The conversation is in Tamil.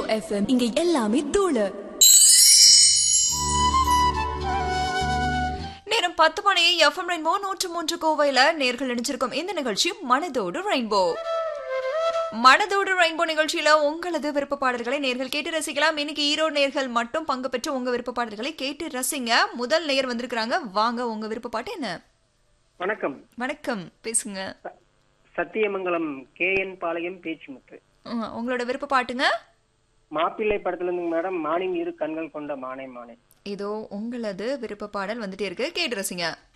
எஃப்எம் இங்க எல்லாமே தூளு நேரம் பத்து மணி எஃப்எம் ரெயின்போ நூற்று மூன்று கோவையில நேர்கள் நினைச்சிருக்கும் இந்த நிகழ்ச்சி மனதோடு ரெயின்போ மனதோடு ரெயின்போ நிகழ்ச்சியில உங்களது விருப்ப பாடல்களை நேர்கள் கேட்டு ரசிக்கலாம் இன்னைக்கு ஈரோடு நேர்கள் மட்டும் பங்கு பெற்று உங்க விருப்ப பாடல்களை கேட்டு ரசிங்க முதல் நேயர் வந்திருக்கிறாங்க வாங்க உங்க விருப்ப பாட்டு என்ன வணக்கம் வணக்கம் பேசுங்க ச- சத்தியமங்கலம் கே என் பாளையம் பேச்சுமுத்து உம், உங்களோட விருப்ப பாட்டுங்க மாப்பிள்ளை படத்துல இருந்து மேடம் மானின் இரு கண்கள் கொண்ட மானே மானே இதோ உங்களது விருப்ப பாடல் வந்துட்டே இருக்கு கேட்டு ரசிங்க